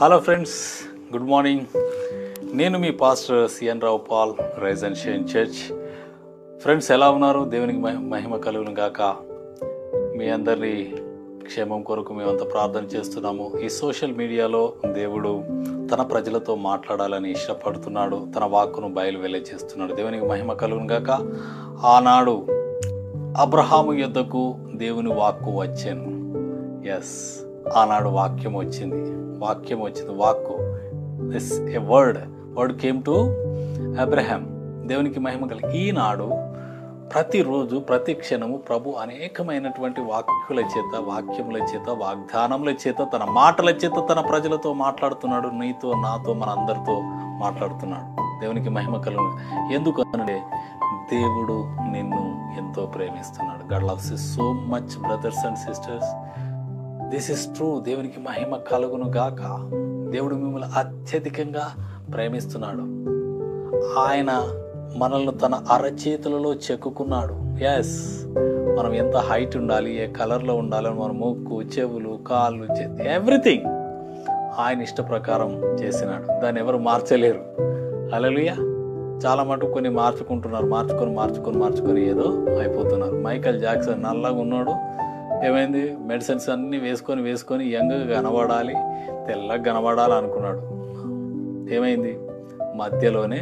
hello friends good morning నేను మీ pastor C N Rao Paul rise and shine church friends ఎలా ఉన్నారు దేవునికి మహి- మహిమ కలుగును గాక మీ అందరి క్షేమం కొరకు మేమంతా ప్రార్థన చేస్తున్నాము ఈ సోషల్ మీడియాలో దేవుడు తన ప్రజలతో మాట్లాడాలని ఇష్టపడుతున్నాడు తన వాక్కును బయలు వెల్లచేస్తున్నాడు దేవునికి మహిమ కలుగును గాక ఆనాడు అబ్రహాము యొద్దకు దేవుని వాక్కు వచ్చాను ఎస్ ఆనాడు వాక్యం వచ్చింది వాక్యం వచ్చింది వాక్కు this a word word came to Abraham దేవునికి మహిమ కలిగి ఈనాడు ప్రతిరోజు ప్రతి క్షణము ప్రభు అనేకమైనటువంటి వాక్యుల చేత వాక్యముల చేత వాగ్దానముల చేత తన మాటల చేత తన ప్రజలతో మాట్లాడుతున్నాడు నీతో నాతో మన అందరితో మాట్లాడుతున్నాడు దేవునికి మహిమ కలుగు ఎందుకు అంటే దేవుడు నిన్ను ఎంతో ప్రేమిస్తున్నాడు God loves so much brothers and sisters this is true దేవునికి మహిమ కలుగును గాక దేవుడు మిమ్మల్ని అత్యధికంగా ప్రేమిస్తున్నాడు ఆయన మనల్ని తన అరచేతులలో చెక్కుకున్నాడు ఎస్ మనం ఎంత హైట్ ఉండాలి ఏ కలర్లో ఉండాలి మన ముక్కు చెవులు కాళ్ళు ఎవ్రీథింగ్ ఆయన ఇష్ట ప్రకారం చేసినాడు దాన్ని ఎవరు మార్చలేరు అలలుయా చాలా మటుకు కొన్ని మార్చుకుంటున్నారు మార్చుకొని మార్చుకొని మార్చుకొని ఏదో అయిపోతున్నారు మైకల్ జాక్సన్ నల్లగా ఉన్నాడు ఏమైంది మెడిసిన్స్ అన్నీ వేసుకొని వేసుకొని యంగ్గా కనబడాలి తెల్లగా కనబడాలి అనుకున్నాడు ఏమైంది మధ్యలోనే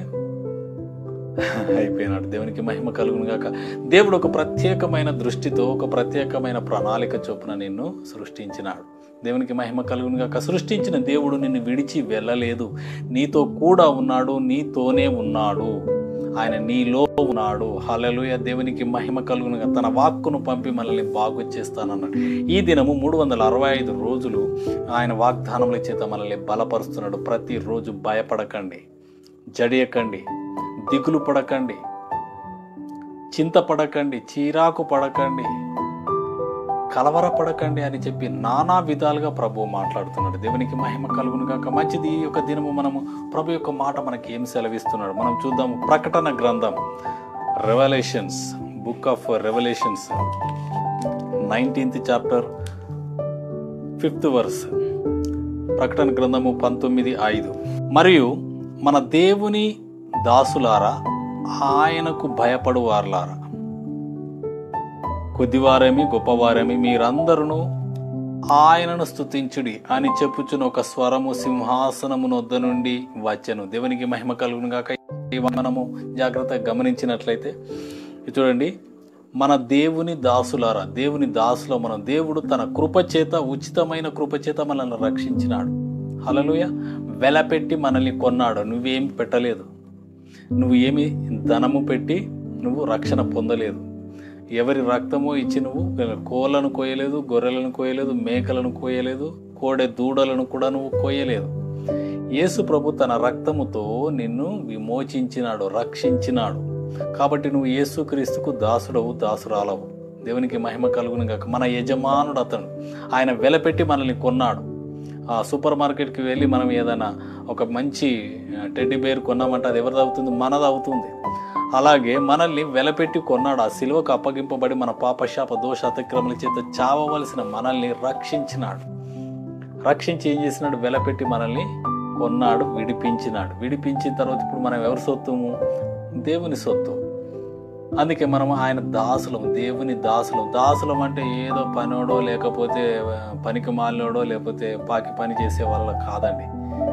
అయిపోయినాడు దేవునికి మహిమ కలుగును గాక దేవుడు ఒక ప్రత్యేకమైన దృష్టితో ఒక ప్రత్యేకమైన ప్రణాళిక చొప్పున నిన్ను సృష్టించినాడు దేవునికి మహిమ కలుగును గాక సృష్టించిన దేవుడు నిన్ను విడిచి వెళ్ళలేదు నీతో కూడా ఉన్నాడు నీతోనే ఉన్నాడు ఆయన నీలో ఉన్నాడు హలలుయ దేవునికి మహిమ కలుగును గాక తన వాక్కును పంపి మనల్ని బాగు చేస్తానన్నాడు ఈ దినము మూడు వందల అరవై ఐదు రోజులు ఆయన వాగ్దానముల చేత మనల్ని బలపరుస్తున్నాడు ప్రతిరోజు భయపడకండి జడియకండి దిగులు పడకండి చింతపడకండి చీరాకు పడకండి కలవరపడకండి అని చెప్పి నానా విధాలుగా ప్రభు మాట్లాడుతున్నాడు దేవునికి మహిమ కలుగును కాక మంచిది ఈ యొక్క దినము మనము ప్రభు యొక్క మాట మనకి ఏం సెలవిస్తున్నాడు మనం చూద్దాము ప్రకటన గ్రంథం revolutions book of revolutions nineteenth chapter fifth verse ప్రకటన గ్రంథము పంతొమ్మిది ఐదు మరియు మన దేవుని దాసులారా ఆయనకు భయపడు వారలారా కొద్దివారేమి గొప్పవారేమి మీరందరూ ఆయనను స్తుతించుడి అని చెప్పుచున్న ఒక స్వరము సింహాసనము నొద్ద నుండి వచ్చెను దేవునికి మహిమ కలుగును గాక ఇవి మనము జాగ్రత్తగా గమనించినట్లయితే ఇది చూడండి మన దేవుని దాసులారా దేవుని దాసులో మనం దేవుడు తన కృపచేత ఉచితమైన కృపచేత మనల్ని రక్షించినాడు హలలుయ వెలపెట్టి మనల్ని కొన్నాడు నువ్వేం పెట్టలేదు నువ్వు ఏమి ధనము పెట్టి నువ్వు రక్షణ పొందలేదు ఎవరి రక్తమో ఇచ్చి నువ్వు కోళ్ళను కోయలేదు గొర్రెలను కోయలేదు మేకలను కోయలేదు కోడె దూడలను కూడా నువ్వు కోయలేదు యేసు ప్రభు తన రక్తముతో నిన్ను విమోచించినాడు రక్షించినాడు కాబట్టి నువ్వు యేసుక్రీస్తుకు దాసుడవు దాసురాలవు దేవునికి మహిమ కలుగును గాక మన యజమానుడు అతను ఆయన వెలపెట్టి మనల్ని కొన్నాడు ఆ సూపర్ మార్కెట్కి వెళ్ళి మనం ఏదైనా ఒక మంచి టెడ్డి బేర్ కొన్నామంటే అది ఎవరిది అవుతుంది మనది అవుతుంది అలాగే మనల్ని వెలపెట్టి కొన్నాడు ఆ సిలువకు అప్పగింపబడి మన పాపశాప దోష అతిక్రమల చేత చావవలసిన మనల్ని రక్షించినాడు రక్షించి ఏం చేసినాడు వెలపెట్టి మనల్ని కొన్నాడు విడిపించినాడు విడిపించిన తర్వాత ఇప్పుడు మనం ఎవరి సొత్తుము దేవుని సొత్తు అందుకే మనం ఆయన దాసులం దేవుని దాసులం దాసులం అంటే ఏదో పనోడో లేకపోతే పనికి మాలినోడో లేకపోతే పాకి పని చేసే వాళ్ళ కాదండి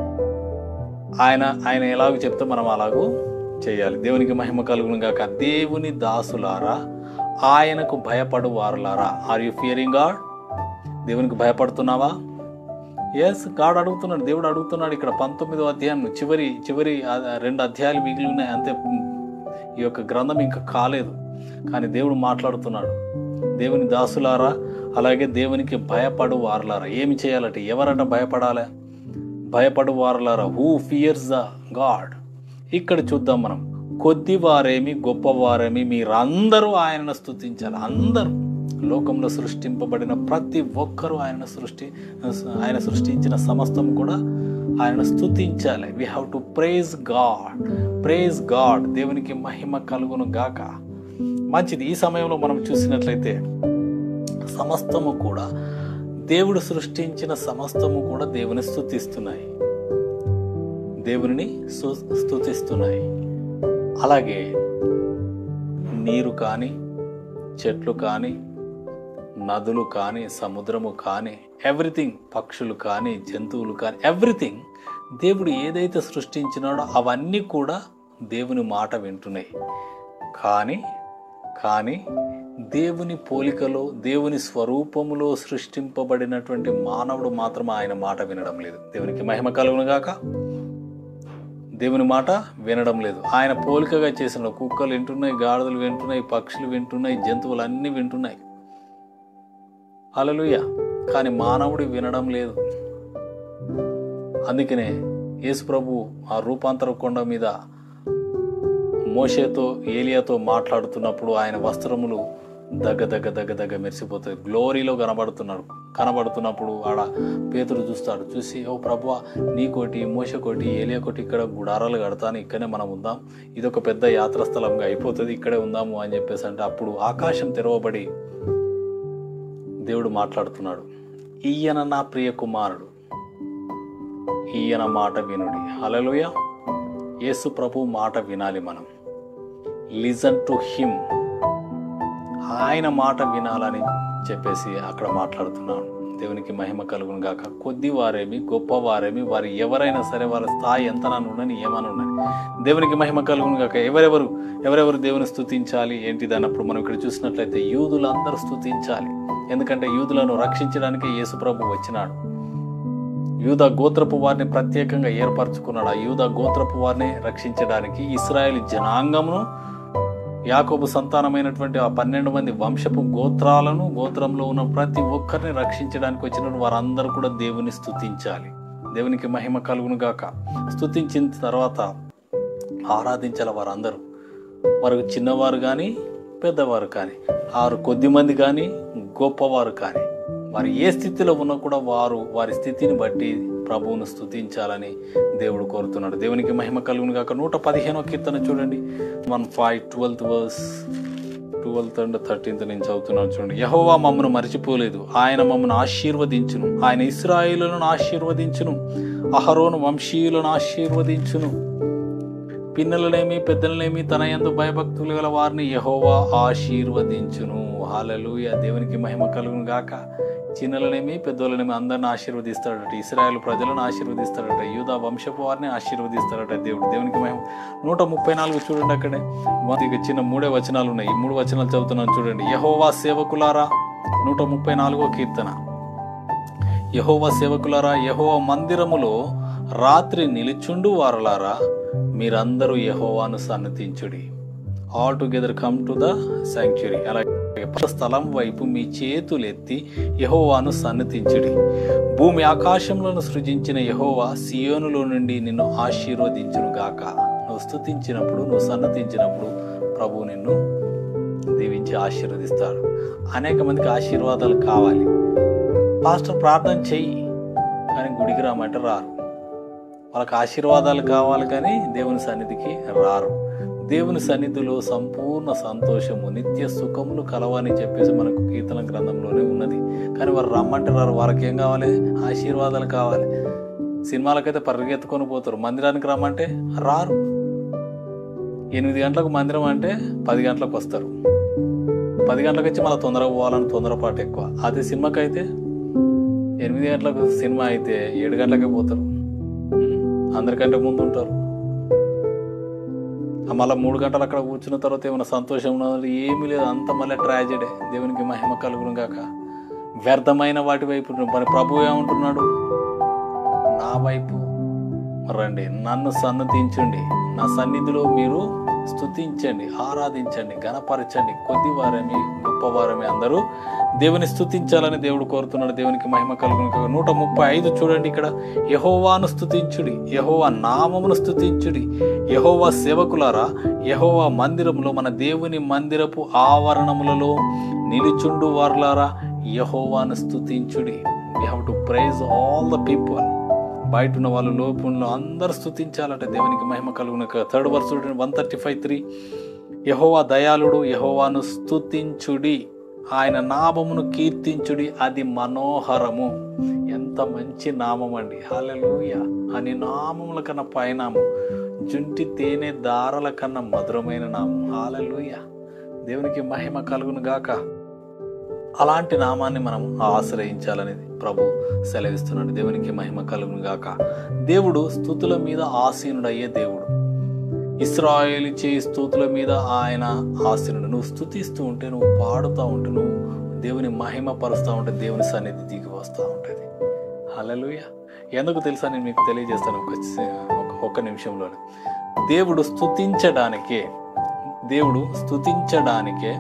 ఆయన ఆయన ఎలాగో చెప్తే మనం అలాగూ చేయాలి దేవునికి మహిమ కలుగును గాక దేవుని దాసులారా ఆయనకు భయపడు వారులారా ఆర్ యు ఫియరింగ్ గాడ్ దేవునికి భయపడుతున్నావా ఎస్ గాడ్ అడుగుతున్నాడు దేవుడు అడుగుతున్నాడు ఇక్కడ పంతొమ్మిదో అధ్యాయం చివరి చివరి ఆ రెండు అధ్యాయాలు మిగిలి ఉన్నాయి అంతే ఈ యొక్క గ్రంథం ఇంకా కాలేదు కానీ దేవుడు మాట్లాడుతున్నాడు దేవుని దాసులారా అలాగే దేవునికి భయపడు వారలారా ఏమి చేయాలంటే ఎవరట భయపడాలి భయపడు వారలారా హూ ఫియర్స్ ద గాడ్ ఇక్కడ చూద్దాం మనం కొద్దివారేమి గొప్పవారేమి మీరందరూ ఆయనను స్తుతించాలి అందరూ లోకంలో సృష్టింపబడిన ప్రతి ఒక్కరూ ఆయన సృష్టి ఆయన సృష్టించిన సమస్తం కూడా ఆయన స్తుతించాలి we have to praise God praise God దేవునికి మహిమ కలుగును గాక మంచిది ఈ సమయంలో మనం చూసినట్లయితే సమస్తము కూడా దేవుడు సృష్టించిన సమస్తము కూడా దేవుని స్తుతిస్తున్నాయి దేవుని స్తుతిస్తున్నాయి అలాగే నీరు కానీ చెట్లు కానీ నదులు కానీ సముద్రము కానీ ఎవ్రీథింగ్ పక్షులు కానీ జంతువులు కానీ ఎవ్రీథింగ్ దేవుడు ఏదైతే సృష్టించినాడో అవన్నీ కూడా దేవుని మాట వింటున్నాయి కానీ కానీ దేవుని పోలికలో దేవుని స్వరూపములో సృష్టింపబడినటువంటి మానవుడు మాత్రం ఆయన మాట వినడం లేదు దేవునికి మహిమ కలుగును గాక దేవుని మాట వినడం లేదు ఆయన పోలికగా చేసిన కుక్కలు వింటున్నాయి గాడిదలు వింటున్నాయి పక్షులు వింటున్నాయి జంతువులు అన్నీ వింటున్నాయి అలలుయ కానీ మానవుడు వినడం లేదు అందుకనే యేసు ప్రభు ఆ రూపాంతర కొండ మీద మోషేతో ఏలియాతో మాట్లాడుతున్నప్పుడు ఆయన వస్త్రములు దగ్గ దగ్గ దగ్గ దగ్గ మెరిసిపోతాయి గ్లోరీలో కనబడుతున్నాడు కనబడుతున్నప్పుడు ఆడ పేతురు చూస్తాడు చూసి ఓ ప్రభు నీకోటి మోసకోటి ఏలియా కోటి ఇక్కడ గుడారాలు కడతాను ఇక్కడనే మనం ఉందాం ఇది ఒక పెద్ద యాత్రా స్థలంగా అయిపోతుంది ఇక్కడే ఉందాము అని చెప్పేసి అంటే అప్పుడు ఆకాశం తెరవబడి దేవుడు మాట్లాడుతున్నాడు ఈయన నా ప్రియ కుమారుడు ఈయన మాట వినుడి హలలుయ యేసు ప్రభు మాట వినాలి మనం లిజన్ టు హిమ్ ఆయన మాట వినాలని చెప్పేసి అక్కడ మాట్లాడుతున్నాడు దేవునికి మహిమ కలుగును గాక కొద్ది వారేమి గొప్ప వారేమి వారు ఎవరైనా సరే వాళ్ళ స్థాయి ఎంత ఉండని ఏమని ఉండని దేవునికి మహిమ కలుగును గాక ఎవరెవరు ఎవరెవరు దేవుని స్థుతించాలి ఏంటిది అన్నప్పుడు మనం ఇక్కడ చూసినట్లయితే యూదులందరూ స్థుతించాలి ఎందుకంటే యూదులను రక్షించడానికి యేసుప్రభు వచ్చినాడు యూద గోత్రపు వారిని ప్రత్యేకంగా ఏర్పరచుకున్నాడు ఆ యూద గోత్రపు వారిని రక్షించడానికి ఇస్రాయేల్ జనాంగమును యాకోబు సంతానమైనటువంటి ఆ పన్నెండు మంది వంశపు గోత్రాలను గోత్రంలో ఉన్న ప్రతి ఒక్కరిని రక్షించడానికి వచ్చిన వారందరూ కూడా దేవుని స్తుతించాలి దేవునికి మహిమ కలుగును గాక స్తుతించిన తర్వాత ఆరాధించాలి వారందరూ వారు చిన్నవారు కానీ పెద్దవారు కానీ ఆరు కొద్ది మంది కానీ గొప్పవారు కానీ వారు ఏ స్థితిలో ఉన్నా కూడా వారు వారి స్థితిని బట్టి ప్రభువును స్తుతించాలని దేవుడు కోరుతున్నాడు దేవునికి మహిమ కలుగును కాక నూట పదిహేనో కీర్తన చూడండి one five twelfth verse twelfth and thirteenth నేను చదువుతున్నాను చూడండి యహోవా మమ్మను మర్చిపోలేదు ఆయన మమ్మను ఆశీర్వదించును ఆయన ఇస్రాయిలను ఆశీర్వదించును అహరోను వంశీయులను ఆశీర్వదించును పిన్నలనేమి పెద్దలనేమి తన యందు భయభక్తులు గల వారిని యహోవా ఆశీర్వదించును హాలలుయ దేవునికి మహిమ కలుగును గాక చిన్నలనేమి పెద్దోళ్ళనేమి అందరిని ఆశీర్వదిస్తాడట ఇస్రాయల్ ప్రజలను ఆశీర్వదిస్తాడట యూదా వంశపు వారిని ఆశీర్వదిస్తాడట దేవుడు దేవునికి మహిమ నూట ముప్పై నాలుగు చూడండి అక్కడే ఇక చిన్న మూడే వచనాలు ఉన్నాయి ఈ మూడు వచనాలు చదువుతున్నాను చూడండి యహోవా సేవకులారా నూట ముప్పై నాలుగో కీర్తన యహోవా సేవకులారా యహోవా మందిరములో రాత్రి నిలుచుండు వారలారా మీరందరూ యహోవాను సన్నతించుడి all together come to the sanctuary అలాగే స్థలం వైపు మీ చేతులెత్తి యహోవాను సన్నతించుడి భూమి ఆకాశంలోను సృజించిన యహోవా సియోనులో నుండి నిన్ను ఆశీర్వదించును గాక నువ్వు స్తుతించినప్పుడు నువ్వు సన్నతించినప్పుడు ప్రభు నిన్ను దీవించి ఆశీర్వదిస్తాడు అనేక మందికి ఆశీర్వాదాలు కావాలి పాస్టర్ ప్రార్థన చెయ్యి కానీ గుడికి రామంటే రారు వాళ్ళకి ఆశీర్వాదాలు కావాలి కానీ దేవుని సన్నిధికి రారు దేవుని సన్నిధిలో సంపూర్ణ సంతోషము నిత్య సుఖములు కలవని చెప్పేసి మనకు కీర్తన గ్రంథంలోనే ఉన్నది కానీ వారు రమ్మంటే రారు వారికి ఏం కావాలి ఆశీర్వాదాలు కావాలి సినిమాలకైతే పరిగెత్తుకొని పోతారు మందిరానికి రమ్మంటే రారు ఎనిమిది గంటలకు మందిరం అంటే పది గంటలకు వస్తారు పది గంటలకు వచ్చి మళ్ళీ తొందరగా పోవాలని తొందరపాటు ఎక్కువ అదే సినిమాకి అయితే ఎనిమిది గంటలకు సినిమా అయితే ఏడు గంటలకే పోతారు అందరికంటే ముందు ఉంటారు మళ్ళీ మూడు గంటలు అక్కడ కూర్చున్న తర్వాత ఏమైనా సంతోషం ఉన్నది ఏమీ లేదు అంత మళ్ళీ ట్రాజెడే దేవునికి మహిమ కలుగును గాక వ్యర్థమైన వాటి వైపు మరి ప్రభు ఏమంటున్నాడు నా వైపు రండి నన్ను సన్నతించండి నా సన్నిధిలో మీరు స్తుతించండి ఆరాధించండి గణపరచండి కొద్ది వారమి గొప్పవారమి అందరూ దేవుని స్తుతించాలని దేవుడు కోరుతున్నాడు దేవునికి మహిమ కలుగును నూట ముప్పై ఐదు చూడండి ఇక్కడ యహోవాను స్తుతించుడి యహోవా నామమును స్తుతించుడి యహోవా సేవకులారా యహోవా మందిరములో మన దేవుని మందిరపు ఆవరణములలో నిలుచుండు వారులారా యహోవాను స్తుతించుడి we have to praise all the people బయట ఉన్న వాళ్ళు లోపంలో అందరు స్థుతించాలట దేవునికి మహిమ కలుగున third verse one thirty five three యహోవా దయాళుడు యహోవాను స్థుతించుడి ఆయన నామమును కీర్తించుడి అది మనోహరము ఎంత మంచి నామం అండి హాలెలూయ అని నామముల కన్నా పైనాము జుంటి తేనె దారల కన్నా మధురమైన నామం హాలెలూయ దేవునికి మహిమ కలుగును గాక అలాంటి నామాన్ని మనం ఆశ్రయించాలనేది ప్రభు సెలవిస్తున్నాడు దేవునికి మహిమ కలుగును గాక దేవుడు స్థుతుల మీద ఆసీనుడయ్యే దేవుడు ఇస్రాయేలు చేయి స్థుతుల మీద ఆయన ఆసీనుడు నువ్వు స్థుతిస్తూ ఉంటే నువ్వు పాడుతూ ఉంటే నువ్వు దేవుని మహిమ పరుస్తూ ఉంటే దేవుని సన్నిధి దిగి వస్తూ ఉంటుంది హలలుయ ఎందుకు తెలుసా నేను మీకు తెలియజేస్తాను ఒక ఒక ఒక్క నిమిషంలోనే దేవుడు స్థుతించడానికే దేవుడు స్థుతించడానికే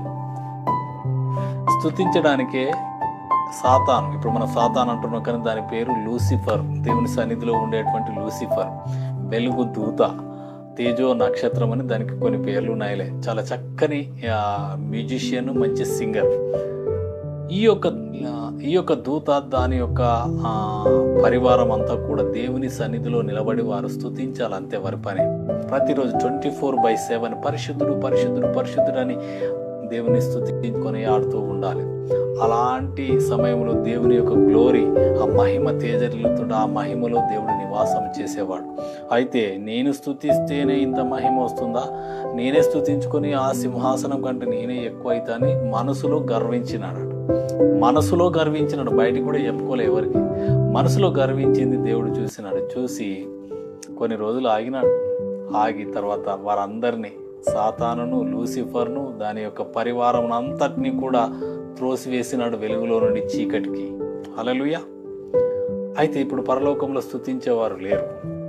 స్థుతించడానికే సాతాను ఇప్పుడు మనం సాతాన్ అంటున్నాం కానీ దాని పేరు లూసిఫర్ దేవుని సన్నిధిలో ఉండేటువంటి లూసిఫర్ వెలుగు దూత తేజో నక్షత్రం అని దానికి కొన్ని పేర్లు ఉన్నాయిలే చాలా చక్కని మ్యూజిషియన్ మంచి సింగర్ ఈ యొక్క ఆ, ఈ యొక్క దూత దాని యొక్క ఆ, పరివారం అంతా కూడా దేవుని సన్నిధిలో నిలబడి వారు స్థుతించాలి అంతే వారి పని ప్రతిరోజు ట్వంటీ ఫోర్ బై సెవెన్ పరిశుద్ధుడు పరిశుద్ధుడు పరిశుద్ధుడు అని దేవుని స్థుతించుకొని ఆడుతూ ఉండాలి అలాంటి సమయంలో దేవుని యొక్క గ్లోరీ ఆ మహిమ తేజరిల్లుతుండ ఆ మహిమలో దేవుడు నివాసం చేసేవాడు అయితే నేను స్థుతిస్తేనే ఇంత మహిమ వస్తుందా నేనే స్థుతించుకొని ఆ సింహాసనం కంటే నేనే ఎక్కువ అవుతా అని మనసులో గర్వించినాడు మనసులో గర్వించినాడు బయటికి కూడా చెప్పుకోలే ఎవరికి మనసులో గర్వించింది దేవుడు చూసినాడు చూసి కొన్ని రోజులు ఆగినాడు ఆగి తర్వాత వారందరినీ సాతానును లూసిఫర్ను దాని యొక్క పరివారం అంతటినీ కూడా త్రోసివేసినాడు వెలుగులో నుండి చీకటికి అలలుయ అయితే ఇప్పుడు పరలోకంలో స్థుతించేవారు లేరు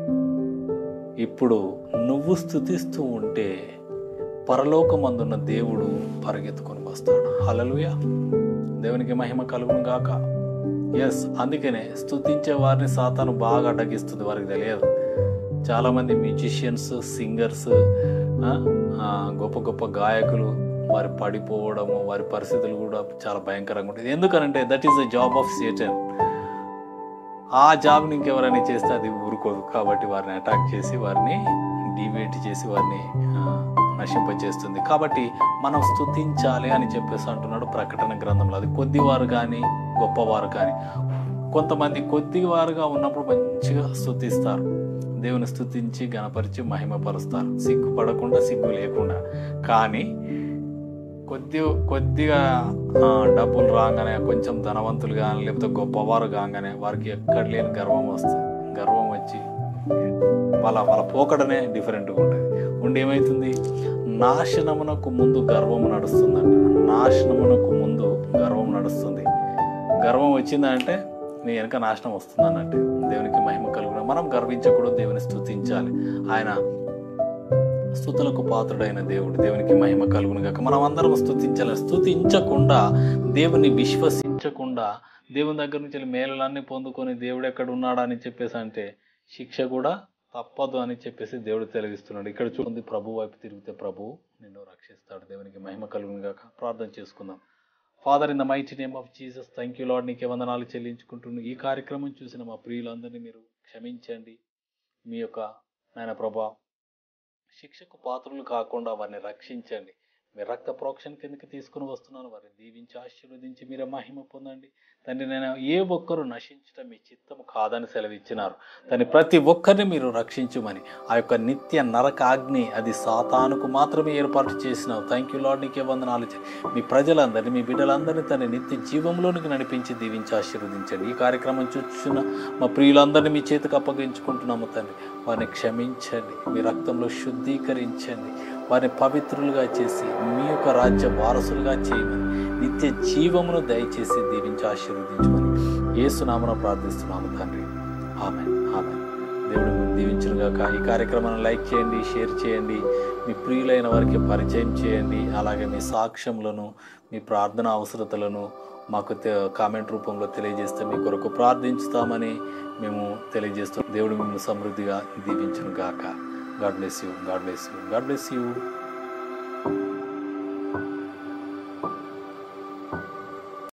ఇప్పుడు నువ్వు స్థుతిస్తూ ఉంటే పరలోకమందున్న దేవుడు పరిగెత్తుకొని వస్తాడు హలలుయ దేవునికి మహిమ కలుగును గాక ఎస్ అందుకనే స్థుతించే వారిని సాతాను బాగా అడ్డగిస్తుంది వారికి తెలియదు చాలామంది మ్యూజిషియన్స్ సింగర్స్ గొప్ప గొప్ప గాయకులు వారి పడిపోవడము వారి పరిస్థితులు కూడా చాలా భయంకరంగా ఉంటుంది ఎందుకనంటే that is the job of Satan ఆ జాబ్ని ఇంకెవరైనా చేస్తే అది ఊరుకోదు కాబట్టి వారిని అటాక్ చేసి వారిని డివేట్ చేసి వారిని ఆ, నశింపచేస్తుంది కాబట్టి మనం స్థుతించాలి అని చెప్పేసి అంటున్నాడు ప్రకటన గ్రంథంలో అది కొద్దివారు కానీ గొప్పవారు కానీ కొంతమంది కొద్దివారుగా ఉన్నప్పుడు మంచిగా స్థుతిస్తారు దేవుని స్థుతించి గణపరిచి మహిమపరుస్తారు సిగ్గు పడకుండా సిగ్గు లేకుండా కానీ కొద్ది కొద్దిగా ఆ, డబ్బులు రాగానే కొంచెం ధనవంతులు కానీ లేకపోతే గొప్పవారు కాగానే వారికి ఎక్కడ లేని గర్వం వస్తుంది గర్వం వచ్చి వాళ్ళ వాళ్ళ పోకడనే డిఫరెంట్గా ఉంటుంది ఉండి ఏమవుతుంది నాశనమునకు ముందు గర్వము నడుస్తుందంట నాశనమునకు ముందు గర్వం నడుస్తుంది గర్వం వచ్చిందంటే నీ వెనక నాశనం వస్తుంది అన్నట్టు దేవునికి మహిమ కలుగున మనం గర్వించకూడదు దేవుని స్థుతించాలి ఆయన స్థుతులకు పాత్రుడైన దేవుడు దేవునికి మహిమ కలుగును గాక మనం అందరం స్థుతించాలి స్థుతించకుండా దేవుని విశ్వసించకుండా దేవుని దగ్గర నుంచి మేలులన్నీ పొందుకొని దేవుడు ఎక్కడ ఉన్నాడా అని చెప్పేసి అంటే శిక్ష కూడా తప్పదు అని చెప్పేసి దేవుడు తెలిగిస్తున్నాడు ఇక్కడ చూడండి ప్రభు వైపు తిరిగితే ప్రభు నిన్ను రక్షిస్తాడు దేవునికి మహిమ కలుగును గాక ప్రార్థన చేసుకుందాం father in the mighty name of Jesus thank you Lord నీకే వందనాలు చెల్లించుకుంటున్నాను ఈ కార్యక్రమం చూసిన మా ప్రియులందరినీ మీరు క్షమించండి మీ యొక్క నాయన ప్రభా శిక్షకు పాత్రలు కాకుండా వారిని రక్షించండి మీ రక్త ప్రోక్షణ కిందకి తీసుకుని వస్తున్నాను వారిని దీవించి ఆశీర్వదించి మీరే మహిమ పొందండి తండ్రి నేను ఏ ఒక్కరు నశించడం మీ చిత్తము కాదని సెలవిచ్చినారు దాన్ని ప్రతి ఒక్కరిని మీరు రక్షించుమని ఆ యొక్క నిత్య నరక అగ్ని అది సాతానుకు మాత్రమే ఏర్పాటు చేసినావు థ్యాంక్ యూ లాడ్ నీకే వందనాలు చె- మీ ప్రజలందరినీ మీ బిడ్డలందరినీ తన నిత్య జీవంలోనికి నడిపించి దీవించి ఆశీర్వదించండి ఈ కార్యక్రమం చూస్తున్న మా ప్రియులందరినీ మీ చేతికి అప్పగించుకుంటున్నాము తండ్రి వారిని క్షమించండి మీ రక్తంలో శుద్ధీకరించండి వారిని పవిత్రులుగా చేసి మీ యొక్క రాజ్య వారసులుగా చేయమని నిత్య జీవమును దయచేసి దీవించి ఆశీర్వదించమని ఏసునామను ప్రార్థిస్తున్నాము తండ్రి ఆమె ఆమె దేవుడు మిమ్మల్ని దీవించునుగాక ఈ కార్యక్రమాన్ని లైక్ చేయండి షేర్ చేయండి మీ ప్రియులైన వారికి పరిచయం చేయండి అలాగే మీ సాక్ష్యములను మీ ప్రార్థన అవసరతలను మాకు తె- కామెంట్ రూపంలో తెలియజేస్తే మీ కొరకు ప్రార్థించుతామని మేము తెలియజేస్తాం దేవుడు మిమ్మల్ని సమృద్ధిగా దీవించును గాక God bless you God bless you God bless you